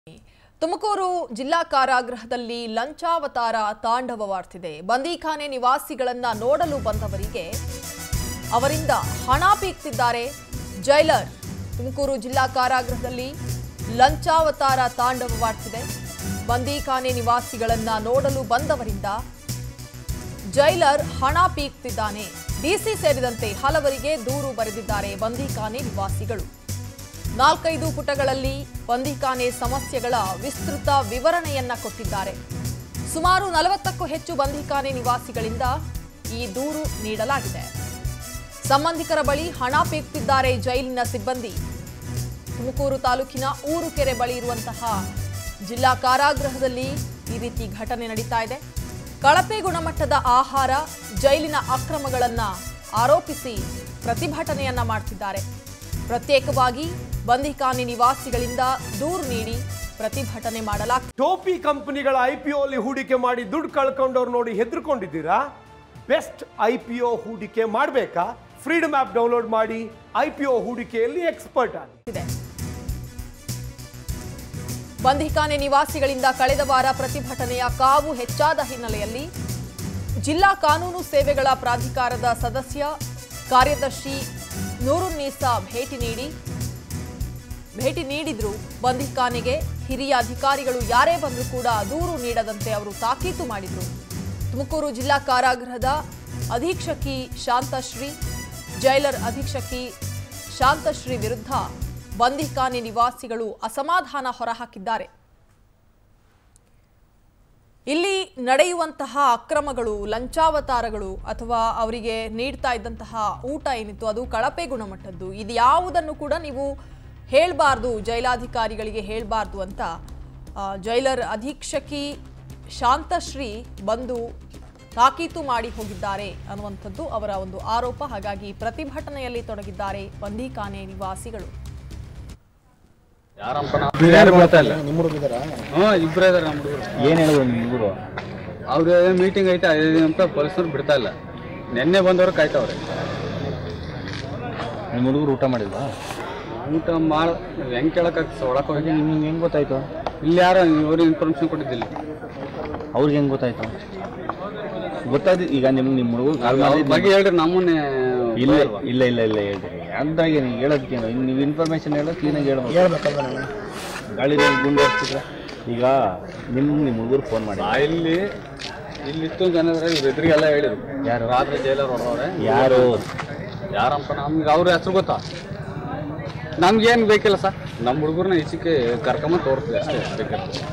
ತುಮಕೂರು ಜಿಲ್ಲಾ ಕಾರಾಗೃಹದಲ್ಲಿ ಲಂಚಾವತಾರ ತಾಂಡವವಾಡ್ತಿದೆ ಬಂದೀಖಾನೆ ನಿವಾಸಿಗಳನ್ನ ನೋಡಲು ಬಂದವರಿಗೆ ಅವರಿಂದ ಹಣ ಪೀಕ್ತಿದ್ದಾರೆ ಜೈಲರ್ ತುಮಕೂರು ಜಿಲ್ಲಾ ಕಾರಾಗೃಹದಲ್ಲಿ ಲಂಚಾವತಾರ ತಾಂಡವವಾಡ್ತಿದೆ ಬಂದೀಖಾನೆ ನಿವಾಸಿಗಳನ್ನ ನೋಡಲು ಬಂದವರಿಂದ ಜೈಲರ್ ಹಣ ಪೀಕ್ತಿದ್ದಾನೆ ಡಿಸಿ ಸೇರಿದಂತೆ ಹಲವರಿಗೆ ದೂರು ಬರೆದಿದ್ದಾರೆ ಬಂದೀಖಾನೆ ನಿವಾಸಿಗಳು ನಾಲ್ಕೈದು ಪುಟಗಳಲ್ಲಿ ಬಂದೀಖಾನೆ ಸಮಸ್ಯೆಗಳ ವಿಸ್ತೃತ ವಿವರಣೆಯನ್ನ ಕೊಟ್ಟಿದ್ದಾರೆ ಸುಮಾರು ನಲವತ್ತಕ್ಕೂ ಹೆಚ್ಚು ಬಂದೀಖಾನೆ ನಿವಾಸಿಗಳಿಂದ ಈ ದೂರು ನೀಡಲಾಗಿದೆ ಸಂಬಂಧಿಕರ ಬಳಿ ಹಣ ಪೀಕ್ತಿದ್ದಾರೆ ಜೈಲಿನ ಸಿಬ್ಬಂದಿ ತುಮಕೂರು ತಾಲೂಕಿನ ಊರುಕೆರೆ ಬಳಿ ಇರುವಂತಹ ಜಿಲ್ಲಾ ಕಾರಾಗೃಹದಲ್ಲಿ ಈ ರೀತಿ ಘಟನೆ ನಡೀತಾ ಇದೆ ಕಳಪೆ ಗುಣಮಟ್ಟದ ಆಹಾರ ಜೈಲಿನ ಅಕ್ರಮಗಳನ್ನ ಆರೋಪಿಸಿ ಪ್ರತಿಭಟನೆಯನ್ನ ಮಾಡ್ತಿದ್ದಾರೆ ಪ್ರತ್ಯೇಕವಾಗಿ ಬಂದಿಖಾನೆ ನಿವಾಸಿಗಳಿಂದ ದೂರು ನೀಡಿ ಪ್ರತಿಭಟನೆ ಮಾಡಲಾಗ್ತಿದೆ ಟೋಪಿ ಕಂಪನಿಗಳ ಐ ಪಿ ಅಲ್ಲಿ ಹೂಡಿಕೆ ಮಾಡಿ ದುಡ್ಡು ಕಳ್ಕೊಂಡವ್ರು ನೋಡಿ ಹೆದರ್ಕೊಂಡಿದ್ದೀರಾ ಬೆಸ್ಟ್ ಐ ಪಿ ಒ ಹೂಡಿಕೆ ಮಾಡಬೇಕಾ ಫ್ರೀಡಮ್ ಆ್ಯಪ್ ಡೌನ್ಲೋಡ್ ಮಾಡಿ ಐ ಪಿ ಒ ಹೂಡಿಕೆಯಲ್ಲಿ ಎಕ್ಸ್ಪರ್ಟ್ ಆಗಿ ಇದೆ ಬಂಧಿಖಾನೆ ನಿವಾಸಿಗಳಿಂದ ಕಳೆದ ವಾರ ಪ್ರತಿಭಟನೆಯ ಕಾವು ಹೆಚ್ಚಾದ ಹಿನ್ನೆಲೆಯಲ್ಲಿ ಜಿಲ್ಲಾ ಕಾನೂನು ಸೇವೆಗಳ ಪ್ರಾಧಿಕಾರದ ಸದಸ್ಯ ಕಾರ್ಯದರ್ಶಿ ನೂರುನ್ನೀಸಾ ಭೇಟಿ ನೀಡಿ ಭೇಟಿ ನೀಡಿದ್ರು ಬಂಧಿಖಾನೆಗೆ ಹಿರಿಯ ಅಧಿಕಾರಿಗಳು ಯಾರೇ ಬಂದರೂ ಕೂಡ ದೂರು ನೀಡದಂತೆ ಅವರು ತಾಕೀತು ಮಾಡಿದ್ರು ತುಮಕೂರು ಜಿಲ್ಲಾ ಕಾರಾಗೃಹದ ಅಧೀಕ್ಷಕಿ ಶಾಂತಶ್ರೀ ಜೈಲರ್ ಅಧೀಕ್ಷಕಿ ಶಾಂತಶ್ರೀ ವಿರುದ್ಧ ಬಂಧಿಖಾನೆ ನಿವಾಸಿಗಳು ಅಸಮಾಧಾನ ಹೊರಹಾಕಿದ್ದಾರೆ ಇಲ್ಲಿ ನಡೆಯುವಂತಹ ಅಕ್ರಮಗಳು ಲಂಚಾವತಾರಗಳು ಅಥವಾ ಅವರಿಗೆ ನೀಡ್ತಾ ಇದ್ದಂತಹ ಊಟ ಏನಿತ್ತು ಅದು ಕಳಪೆ ಗುಣಮಟ್ಟದ್ದು ಇದು ಯಾವುದನ್ನು ಕೂಡ ನೀವು ಹೇಳಬಾರ್ದು ಜೈಲಾಧಿಕಾರಿಗಳಿಗೆ ಹೇಳಬಾರ್ದು ಅಂತ ಆ, ಜೈಲರ್ ಅಧೀಕ್ಷಕಿ ಶಾಂತಶ್ರೀ ಬಂದು ತಾಕೀತು ಮಾಡಿ ಹೋಗಿದ್ದಾರೆ ಅನ್ನುವಂಥದ್ದು ಅವರ ಒಂದು ಆರೋಪ ಹಾಗಾಗಿ ಪ್ರತಿಭಟನೆಯಲ್ಲಿ ತೊಡಗಿದ್ದಾರೆ ಬಂದೀಖಾನೆ ನಿವಾಸಿಗಳು ಯಾರಪ್ಪ ನಾವು ಯಾರು ಗೊತ್ತಾ ಇಲ್ಲ ಹ್ಞೂ ಇಬ್ಬರೇ ಇದಾರೆ ನಮ್ಮ ಹುಡುಗರು ಏನ್ ಹೇಳಿದ್ರು ನಿಮ್ಮ ಹುಡುಗರು ಅವ್ರು ಮೀಟಿಂಗ್ ಐತೆ ಐದು ಅಂತ ಪೊಲೀಸರು ಬಿಡ್ತಾ ಇಲ್ಲ ನಿನ್ನೆ ಬಂದವರು ಕಾಯ್ತವ್ರೆ ನಿಮ್ಮ ಹುಡುಗರು ಊಟ ಮಾಡಿಲ್ವಾ ಊಟ ಮಾಡ ಹೆಂಗ್ ಕೇಳಕ್ಕಾಗ್ತದೆ ಒಳಕ್ ಹೋಗಿ ನಿಮ್ಗೆ ಹೆಂಗ್ ಗೊತ್ತಾಯ್ತು ಇಲ್ಲಿ ಯಾರೋ ಇವ್ರಿಗೆ ಇನ್ಫಾರ್ಮೇಶನ್ ಕೊಟ್ಟಿದ್ದಿಲ್ಲ ಅವ್ರಿಗೆ ಹೆಂಗ್ ಗೊತ್ತಾಯ್ತು ಗೊತ್ತಾಯ್ತು ಈಗ ನಿಮ್ ನಿಮ್ಮ ಹುಡುಗರು ಕಾಲ್ ಅವ್ರ ಮಾಡಿದ್ದು ಬಗ್ಗೆ ಹೇಳ್ರಿ ನಮ್ಮನ್ನೇ ಇಲ್ಲ ಇಲ್ಲ ಇಲ್ಲ ಇಲ್ಲ ಹೇಳ್ರಿ ಅಂದಾಗ ಏನು ಹೇಳೋದಕ್ಕೆ ನೀವು ಇನ್ಫಾರ್ಮೇಶನ್ ಹೇಳೋ ಕ್ಲೀನಾಗಿ ಹೇಳ್ಬೇಕು ಗಾಳಿ ಗುಂಡು ಹಾಕ್ತಿದ್ರೆ ಈಗ ನಿಮ್ ನಿಮ್ಮ ಹುಡುಗರು ಫೋನ್ ಮಾಡಿ ಆ, ಇಲ್ಲಿ ಇಲ್ಲಿ ಇಷ್ಟೊಂದು ಜನ ಇದಾರೆ ಇವ್ರ ಎದುರಿಗೆಲ್ಲ ಹೇಳಿದ್ರು ಯಾರು? ರಾತ್ರಿ ಜೈಲರ್ ಹೊಡೆದವ್ರೆ ಯಾರು ಯಾರಪ್ಪ ನಮ್ಗೆ ಅವ್ರ ಹೆಸರು ಗೊತ್ತಾ ನಮ್ಗೇನು ಬೇಕಿಲ್ಲ ಸರ್ ನಮ್ಮ ಹುಡುಗರನ್ನ ಈಚೆಗೆ ಕರ್ಕೊಂಬಂದು ತೋರಿಸ್ತೀವಿ ಅಷ್ಟೇ ಬೇಕಾದ್ರೆ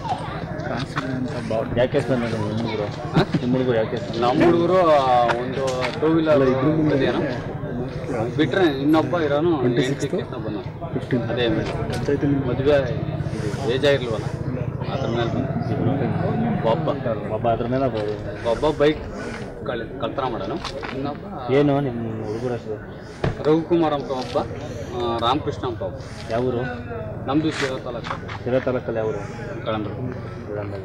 ಯಾಕೆ ಸರ್ ನಿಮ್ಮ ಹುಡುಗರು ನಿಮ್ಮ ಹುಡುಗರು ಯಾಕೆ ನಮ್ಮ ಹುಡುಗರು ಒಂದು ಟೂ ವೀಲರ್ ಏನೋ ಬಿಟ್ರೆ ಇನ್ನೊಬ್ಬ ಇರೋನು ಬಂದ ಅದೇ ಮದುವೆ ಏಜ್ ಆಗಿರ್ಲ್ವಲ್ಲ ಅದ್ರ ಮೇಲೆ ಬಂದ ಒಬ್ಬ ಒಬ್ಬ ಅದ್ರ ಮೇಲೆ ಒಬ್ಬ- ಒಬ್ಬ ಬೈಕ್ ಕಳ್ ಕಳ್ತನ ಮಾಡೋನು ಇನ್ನೊಬ್ಬ ಏನು ನಿಮ್ಮ ಹುಡುಗರ ಹೆಸರು ರವಿಕುಮಾರ್ ಅಂತ ಒಬ್ಬ ಆ, ರಾಮಕೃಷ್ಣ ಅಂತ ಒಬ್ಬ ಯಾವ ಊರು ನಮ್ದು ಶಿವ ತಾಲೂಕು ಸಿರಾ ತಾಲೂಕಲ್ಲಿ ಯಾವ ಊರು ಕಳಂದ್ರು ವಿಳಂಬಲ್ಲ.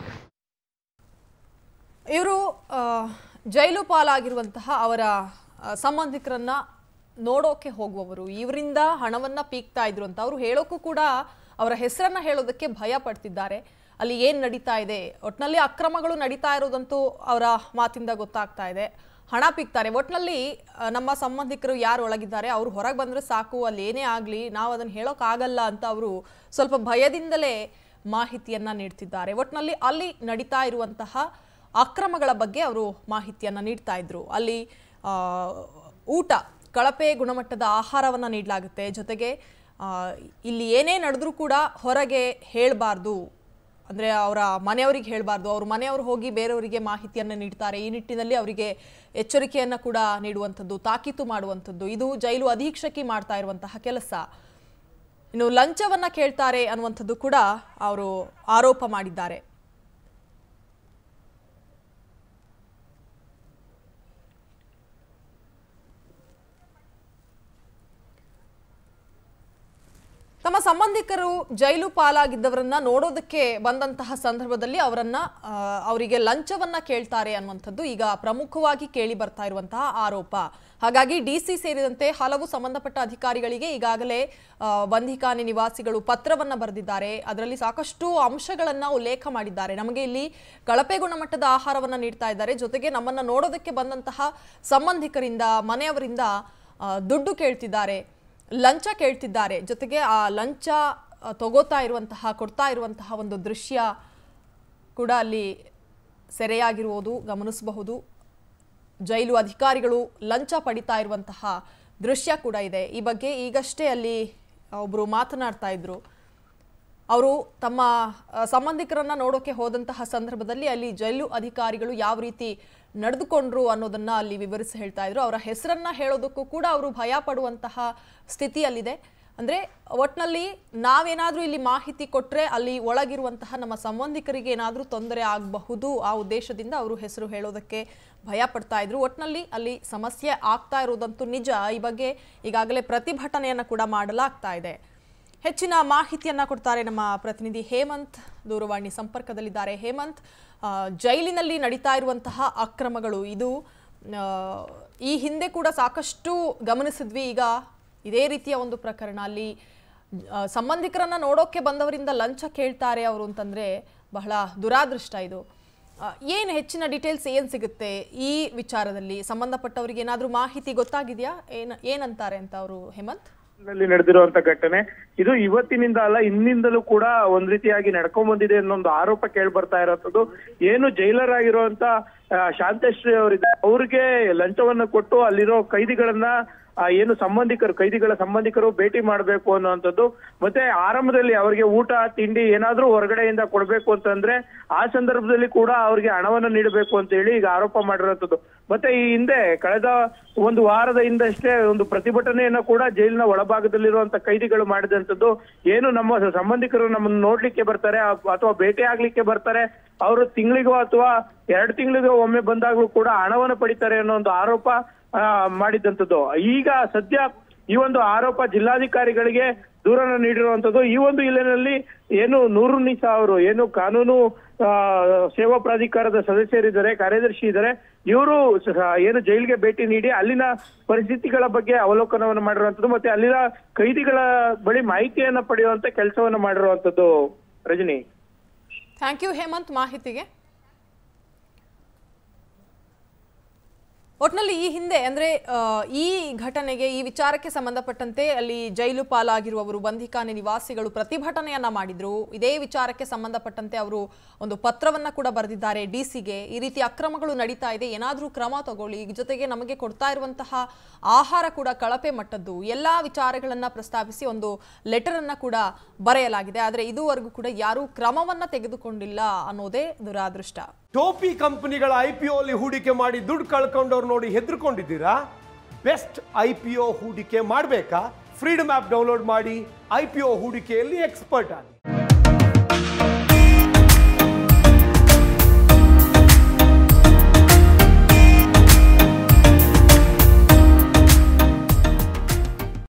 ಇವರು ಜೈಲು ಪಾಲಾಗಿರುವಂತಹ ಅವರ ಆ, ಸಂಬಂಧಿಕರನ್ನ ನೋಡೋಕೆ ಹೋಗುವವರು ಇವರಿಂದ ಹಣವನ್ನ ಪೀಕ್ತಾ ಇದ್ರು ಅಂತ ಅವರು ಹೇಳೋಕ್ಕೂ ಕೂಡ ಅವರ ಹೆಸರನ್ನ ಹೇಳೋದಕ್ಕೆ ಭಯ ಪಡ್ತಿದ್ದಾರೆ ಅಲ್ಲಿ ಏನು ನಡೀತಾ ಇದೆ ಒಟ್ಟಿನಲ್ಲಿ ಅಕ್ರಮಗಳು ನಡೀತಾ ಇರೋದಂತೂ ಅವರ ಮಾತಿಂದ ಗೊತ್ತಾಗ್ತಾ ಇದೆ ಹಣ ಪೀಕ್ತಾರೆ ಒಟ್ಟಿನಲ್ಲಿ ಆ, ನಮ್ಮ ಸಂಬಂಧಿಕರು ಯಾರು ಒಳಗಿದ್ದಾರೆ ಅವರು ಹೊರಗೆ ಬಂದರೆ ಸಾಕು ಅಲ್ಲಿ ಏನೇ ಆಗಲಿ ನಾವು ಅದನ್ನು ಹೇಳೋಕ್ಕಾಗಲ್ಲ ಅಂತ ಅವರು ಸ್ವಲ್ಪ ಭಯದಿಂದಲೇ ಮಾಹಿತಿಯನ್ನ ನೀಡ್ತಿದ್ದಾರೆ ಒಟ್ಟಿನಲ್ಲಿ ಅಲ್ಲಿ ನಡೀತಾ ಇರುವಂತಹ ಅಕ್ರಮಗಳ ಬಗ್ಗೆ ಅವರು ಮಾಹಿತಿಯನ್ನು ನೀಡ್ತಾ ಇದ್ರು ಅಲ್ಲಿ ಆ, ಊಟ ಕಳಪೆ ಗುಣಮಟ್ಟದ ಆಹಾರವನ್ನು ನೀಡಲಾಗುತ್ತೆ ಜೊತೆಗೆ ಆ, ಇಲ್ಲಿ ಏನೇ ನಡೆದ್ರೂ ಕೂಡ ಹೊರಗೆ ಹೇಳಬಾರ್ದು ಅಂದರೆ ಅವರ ಮನೆಯವರಿಗೆ ಹೇಳಬಾರ್ದು ಅವ್ರ ಮನೆಯವರು ಹೋಗಿ ಬೇರೆಯವರಿಗೆ ಮಾಹಿತಿಯನ್ನು ನೀಡ್ತಾರೆ ಈ ನಿಟ್ಟಿನಲ್ಲಿ ಅವರಿಗೆ ಎಚ್ಚರಿಕೆಯನ್ನು ಕೂಡ ನೀಡುವಂಥದ್ದು ತಾಕೀತು ಮಾಡುವಂಥದ್ದು ಇದು ಜೈಲು ಅಧೀಕ್ಷಕಿ ಮಾಡ್ತಾ ಇರುವಂತಹ ಕೆಲಸ ಇನ್ನು ಲಂಚವನ್ನ ಕೇಳ್ತಾರೆ ಅನ್ನುವಂಥದ್ದು ಕೂಡ ಅವರು ಆರೋಪ ಮಾಡಿದ್ದಾರೆ ತಮ್ಮ ಸಂಬಂಧಿಕರು ಜೈಲು ಪಾಲಾಗಿದ್ದವರನ್ನ ನೋಡೋದಕ್ಕೆ ಬಂದಂತಹ ಸಂದರ್ಭದಲ್ಲಿ ಅವರನ್ನ ಆ, ಅವರಿಗೆ ಲಂಚವನ್ನ ಕೇಳ್ತಾರೆ ಅನ್ನುವಂಥದ್ದು ಈಗ ಪ್ರಮುಖವಾಗಿ ಕೇಳಿ ಬರ್ತಾ ಇರುವಂತಹ ಆರೋಪ ಹಾಗಾಗಿ ಡಿಸಿ ಸೇರಿದಂತೆ ಹಲವು ಸಂಬಂಧಪಟ್ಟ ಅಧಿಕಾರಿಗಳಿಗೆ ಈಗಾಗಲೇ ಆ, ಬಂಧಿಖಾನೆ ನಿವಾಸಿಗಳು ಪತ್ರವನ್ನ ಬರೆದಿದ್ದಾರೆ ಅದರಲ್ಲಿ ಸಾಕಷ್ಟು ಅಂಶಗಳನ್ನ ಉಲ್ಲೇಖ ಮಾಡಿದ್ದಾರೆ ನಮಗೆ ಇಲ್ಲಿ ಕಳಪೆ ಗುಣಮಟ್ಟದ ಆಹಾರವನ್ನ ನೀಡ್ತಾ ಇದ್ದಾರೆ ಜೊತೆಗೆ ನಮ್ಮನ್ನ ನೋಡೋದಕ್ಕೆ ಬಂದಂತಹ ಸಂಬಂಧಿಕರಿಂದ ಮನೆಯವರಿಂದ ಆ, ದುಡ್ಡು ಕೇಳ್ತಿದ್ದಾರೆ ಲಂಚ ಕೇಳ್ತಿದ್ದಾರೆ ಜೊತೆಗೆ ಆ ಲಂಚ ಆ, ತಗೋತಾ ಇರುವಂತಹ ಕೊಡ್ತಾ ಇರುವಂತಹ ಒಂದು ದೃಶ್ಯ ಕೂಡ ಅಲ್ಲಿ ಸೆರೆಯಾಗಿರುವುದು ಗಮನಿಸಬಹುದು ಜೈಲು ಅಧಿಕಾರಿಗಳು ಲಂಚ ಪಡಿತಾ ಇರುವಂತಹ ದೃಶ್ಯ ಕೂಡ ಇದೆ ಈ ಬಗ್ಗೆ ಈಗಷ್ಟೇ ಅಲ್ಲಿ ಒಬ್ಬರು ಮಾತನಾಡ್ತಾ ಇದ್ರು ಅವರು ತಮ್ಮ ಆ, ಸಂಬಂಧಿಕರನ್ನ ನೋಡೋಕೆ ಹೋದಂತಹ ಸಂದರ್ಭದಲ್ಲಿ ಅಲ್ಲಿ ಜೈಲು ಅಧಿಕಾರಿಗಳು ಯಾವ ರೀತಿ ನಡೆದುಕೊಂಡ್ರು ಅನ್ನೋದನ್ನ ಅಲ್ಲಿ ವಿವರಿಸಿ ಹೇಳ್ತಾ ಇದ್ರು ಅವರ ಹೆಸರನ್ನ ಹೇಳೋದಕ್ಕೂ ಕೂಡ ಅವರು ಭಯ ಪಡುವಂತಹ ಸ್ಥಿತಿಯಲ್ಲಿದೆ ಅಂದ್ರೆ ಒಟ್ನಲ್ಲಿ ನಾವೇನಾದ್ರೂ ಇಲ್ಲಿ ಮಾಹಿತಿ ಕೊಟ್ರೆ ಅಲ್ಲಿ ಒಳಗಿರುವಂತಹ ನಮ್ಮ ಸಂಬಂಧಿಕರಿಗೆ ಏನಾದ್ರೂ ತೊಂದರೆ ಆಗಬಹುದು ಆ ಉದ್ದೇಶದಿಂದ ಅವರು ಹೆಸರು ಹೇಳೋದಕ್ಕೆ ಭಯ ಪಡ್ತಾ ಇದ್ರು ಒಟ್ನಲ್ಲಿ ಅಲ್ಲಿ ಸಮಸ್ಯೆ ಆಗ್ತಾ ಇರೋದಂತೂ ನಿಜ ಈ ಬಗ್ಗೆ ಈಗಾಗಲೇ ಪ್ರತಿಭಟನೆಯನ್ನ ಕೂಡ ಮಾಡಲಾಗ್ತಾ ಇದೆ ಹೆಚ್ಚಿನ ಮಾಹಿತಿಯನ್ನ ಕೊಡ್ತಾರೆ ನಮ್ಮ ಪ್ರತಿನಿಧಿ ಹೇಮಂತ್ ದೂರವಾಣಿ ಸಂಪರ್ಕದಲ್ಲಿದ್ದಾರೆ ಹೇಮಂತ್ ಆ, ಜೈಲಿನಲ್ಲಿ ನಡೀತಾ ಇರುವಂತಹ ಅಕ್ರಮಗಳು ಇದು ಆ, ಈ ಹಿಂದೆ ಕೂಡ ಸಾಕಷ್ಟು ಗಮನಿಸಿದ್ವಿ ಈಗ ಇದೇ ರೀತಿಯ ಒಂದು ಪ್ರಕರಣ ಅಲ್ಲಿ ಆ, ಸಂಬಂಧಿಕರನ್ನ ನೋಡೋಕೆ ಬಂದವರಿಂದ ಲಂಚ ಕೇಳ್ತಾರೆ ಅವರು ಅಂತಂದ್ರೆ ಬಹಳ ದುರಾದೃಷ್ಟ ಇದು ಆ, ಏನು ಹೆಚ್ಚಿನ ಡೀಟೇಲ್ಸ್ ಏನು ಸಿಗುತ್ತೆ ಈ ವಿಚಾರದಲ್ಲಿ ಸಂಬಂಧಪಟ್ಟವರಿಗೆ ಏನಾದರೂ ಮಾಹಿತಿ ಗೊತ್ತಾಗಿದೆಯಾ ಏನ್ ಏನಂತಾರೆ ಅಂತ ಅವರು ಹೇಮಂತ್ ನಲ್ಲಿ ನಡೆದಿರುವಂತ ಘಟನೆ ಇದು ಇವತ್ತಿನಿಂದ ಅಲ್ಲ ಹಿಂದಿಂದಲೂ ಕೂಡ ಒಂದ್ ರೀತಿಯಾಗಿ ನಡ್ಕೊಂಡ್ ಬಂದಿದೆ ಅನ್ನೋ ಒಂದು ಆರೋಪ ಕೇಳಿ ಬರ್ತಾ ಇರೋಂಥದ್ದು ಏನು ಜೈಲರ್ ಆಗಿರುವಂತ ಆ, ಶಾಂತಶ್ರೀ ಅವರಿದ್ದಾರೆ ಅವ್ರಿಗೆ ಲಂಚವನ್ನ ಕೊಟ್ಟು ಅಲ್ಲಿರೋ ಕೈದಿಗಳನ್ನ ಆ, ಏನು ಸಂಬಂಧಿಕರು ಕೈದಿಗಳ ಸಂಬಂಧಿಕರು ಭೇಟಿ ಮಾಡಬೇಕು ಅನ್ನುವಂಥದ್ದು ಮತ್ತೆ ಆರಂಭದಲ್ಲಿ ಅವರಿಗೆ ಊಟ ತಿಂಡಿ ಏನಾದ್ರೂ ಹೊರಗಡೆಯಿಂದ ಕೊಡ್ಬೇಕು ಅಂತಂದ್ರೆ ಆ ಸಂದರ್ಭದಲ್ಲಿ ಕೂಡ ಅವ್ರಿಗೆ ಹಣವನ್ನ ನೀಡಬೇಕು ಅಂತ ಹೇಳಿ ಈಗ ಆರೋಪ ಮಾಡಿರುವಂಥದ್ದು ಮತ್ತೆ ಈ ಹಿಂದೆ ಕಳೆದ ಒಂದು ವಾರದ ಹಿಂದಷ್ಟೇ ಒಂದು ಪ್ರತಿಭಟನೆಯನ್ನ ಕೂಡ ಜೈಲಿನ ಒಳಭಾಗದಲ್ಲಿರುವಂತ ಕೈದಿಗಳು ಮಾಡಿದಂಥದ್ದು ಏನು ನಮ್ಮ ಸಂಬಂಧಿಕರು ನಮ್ಮನ್ನು ನೋಡ್ಲಿಕ್ಕೆ ಬರ್ತಾರೆ ಅ- ಅಥವಾ ಭೇಟಿ ಆಗ್ಲಿಕ್ಕೆ ಬರ್ತಾರೆ ಅವರು ತಿಂಗಳಿಗೋ ಅಥವಾ ಎರಡು ತಿಂಗಳಿಗೋ ಒಮ್ಮೆ ಬಂದಾಗ್ಲೂ ಕೂಡ ಹಣವನ್ನು ಪಡಿತಾರೆ ಅನ್ನೋ ಒಂದು ಆರೋಪ ಆ, ಮಾಡಿದಂಥದ್ದು ಈಗ ಸದ್ಯ ಈ ಒಂದು ಆರೋಪ ಜಿಲ್ಲಾಧಿಕಾರಿಗಳಿಗೆ ದೂರನ ನೀಡಿರುವಂತದ್ದು ಈ ಒಂದು ಇಲ್ಲಿನಲ್ಲಿ ಏನು ನೂರು ನಿಸಾ ಅವರು ಏನು ಕಾನೂನು ಆ, ಸೇವಾ ಪ್ರಾಧಿಕಾರದ ಸದಸ್ಯರಿದ್ದಾರೆ ಕಾರ್ಯದರ್ಶಿ ಇದ್ದಾರೆ ಇವರು ಏನು ಜೈಲಿಗೆ ಭೇಟಿ ನೀಡಿ ಅಲ್ಲಿನ ಪರಿಸ್ಥಿತಿಗಳ ಬಗ್ಗೆ ಅವಲೋಕನವನ್ನು ಮಾಡಿರುವಂತದ್ದು ಮತ್ತೆ ಅಲ್ಲಿನ ಕೈದಿಗಳ ಬಳಿ ಮಾಹಿತಿಯನ್ನ ಪಡೆಯುವಂತ ಕೆಲಸವನ್ನ ಮಾಡಿರುವಂತದ್ದು ರಜನಿ ಥ್ಯಾಂಕ್ ಯು ಹೇಮಂತ್ ಮಾಹಿತಿಗೆ ಒಟ್ನಲ್ಲಿ ಈ ಹಿಂದೆ ಅಂದ್ರೆ ಆ, ಈ ಘಟನೆಗೆ ಈ ವಿಚಾರಕ್ಕೆ ಸಂಬಂಧಪಟ್ಟಂತೆ ಅಲ್ಲಿ ಜೈಲು ಪಾಲಾಗಿರುವವರು ಬಂಧಿಖಾನೆ ನಿವಾಸಿಗಳು ಪ್ರತಿಭಟನೆಯನ್ನ ಮಾಡಿದ್ರು ಇದೇ ವಿಚಾರಕ್ಕೆ ಸಂಬಂಧಪಟ್ಟಂತೆ ಅವರು ಒಂದು ಪತ್ರವನ್ನ ಕೂಡ ಬರೆದಿದ್ದಾರೆ ಡಿಸಿಗೆ ಈ ರೀತಿ ಅಕ್ರಮಗಳು ನಡೀತಾ ಇದೆ ಏನಾದರೂ ಕ್ರಮ ತಗೊಳ್ಳಿ ಜೊತೆಗೆ ನಮಗೆ ಕೊಡ್ತಾ ಇರುವಂತಹ ಆಹಾರ ಕೂಡ ಕಳಪೆ ಮಟ್ಟದ್ದು ಎಲ್ಲಾ ವಿಚಾರಗಳನ್ನ ಪ್ರಸ್ತಾಪಿಸಿ ಒಂದು ಲೆಟರ್ ಅನ್ನ ಕೂಡ ಬರೆಯಲಾಗಿದೆ ಆದರೆ ಇದುವರೆಗೂ ಕೂಡ ಯಾರೂ ಕ್ರಮವನ್ನ ತೆಗೆದುಕೊಂಡಿಲ್ಲ ಅನ್ನೋದೇ ದುರಾದೃಷ್ಟ ಟೋಪಿ ಕಂಪನಿಗಳ ಐ ಪಿ ಅಲ್ಲಿ ಹೂಡಿಕೆ ಮಾಡಿ ದುಡ್ಡು ಕಳ್ಕೊಂಡವ್ರು ನೋಡಿ ಹೆದರ್ಕೊಂಡಿದ್ದೀರಾ ಬೆಸ್ಟ್ ಐ ಪಿ ಒ ಹೂಡಿಕೆ ಮಾಡಬೇಕಾ ಫ್ರೀಡಮ್ ಆ್ಯಪ್ ಡೌನ್ಲೋಡ್ ಮಾಡಿ ಐ ಪಿ ಒ ಹೂಡಿಕೆಯಲ್ಲಿ ಎಕ್ಸ್ಪರ್ಟ್ ಆಗಿ